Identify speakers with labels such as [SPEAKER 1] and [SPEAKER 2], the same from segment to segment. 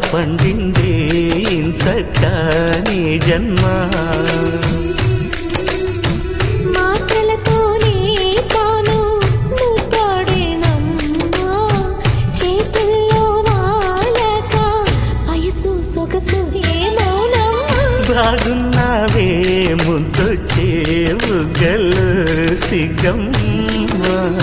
[SPEAKER 1] పండిందే ఇంచక్క నీ జన్మ
[SPEAKER 2] మాటలతోనే తాను ముద్దాడేనమ్మా చేతుల్లో వాలక వయసు సొగసు ఏమోనమ్మా
[SPEAKER 1] బాగున్నావే ముద్దొచ్చే బుగ్గలు సిగ్గమ్మ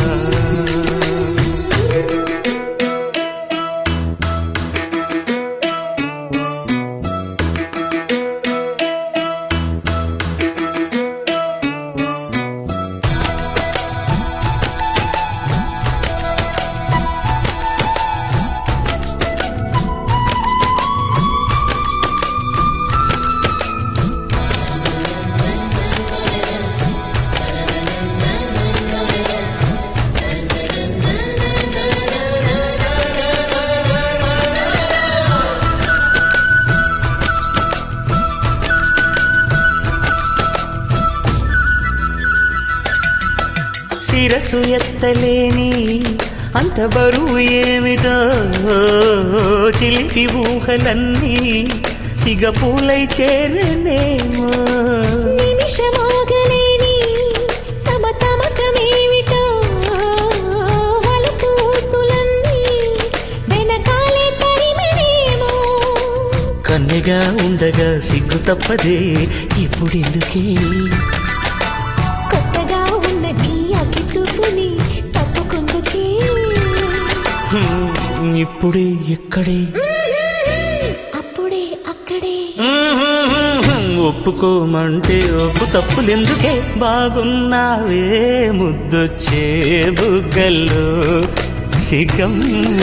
[SPEAKER 1] శిరసు ఎత్తలేని అంత బరువు ఏమిటో చిలిపి ఊహలన్నీ సిగపూలై చేరనేమో
[SPEAKER 2] నిమిషమాగలేని తమ తమకమేమిటో వలపు ఊసులన్నీ వెనకాలే తరిమినేమో
[SPEAKER 1] కన్నెగా ఉండగా సిగ్గు తప్పదే ఇప్పుడెందుకే
[SPEAKER 2] కొత్తగా ఉన్నది అగ్గి చూపుని తప్పుకుందుకే
[SPEAKER 1] హ్మ్, ఇప్పుడే ఇక్కడే
[SPEAKER 2] అప్పుడే అక్కడే
[SPEAKER 1] ఒప్పుకోమంటే ఒప్పు తప్పులెందుకే బాగున్నావే ముద్దొచ్చే బుగ్గల్లో సిగమ్మ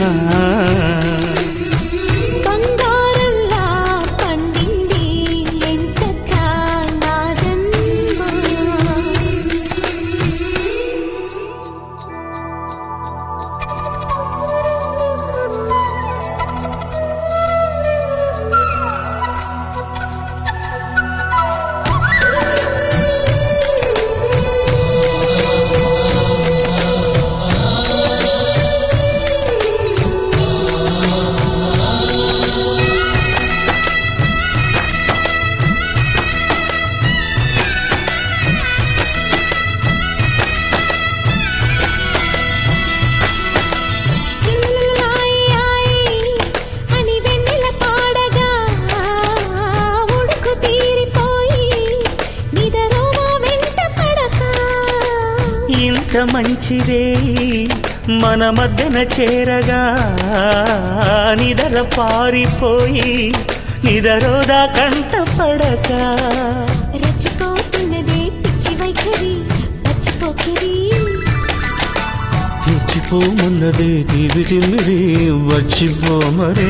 [SPEAKER 2] బంగారంలా పండింది ఎంచక్క నా జన్మ అని వెన్నెల పాడగా ఉడుకు తీరిపోయి నిదరోమా వెంట పడక
[SPEAKER 1] ఇంత మంచిదే మన మధ్యన చేరగా నిదర పారిపోయి నిదరోదా కంట పడక
[SPEAKER 2] రెచ్చిపోతున్నదే పిచ్చి వైఖరి మర్చిపోకిరి
[SPEAKER 1] తెచ్చిపోమున్నదే తీవి తిమ్మిరి వచ్చిపో మరే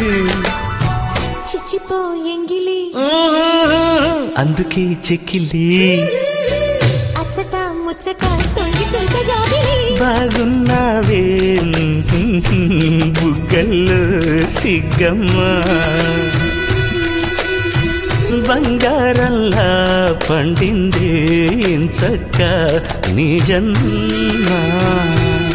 [SPEAKER 2] చిచ్చిపో ఎంగిలి
[SPEAKER 1] అందుకే చెక్కిలి
[SPEAKER 2] అచ్చట ముచ్చట తొంగి చూసే జాబిలి
[SPEAKER 1] బాగున్నావే బుగ్గల్లో సిగ్గమ్మ బంగారంలా పండిందే చక్క నీ జన్మ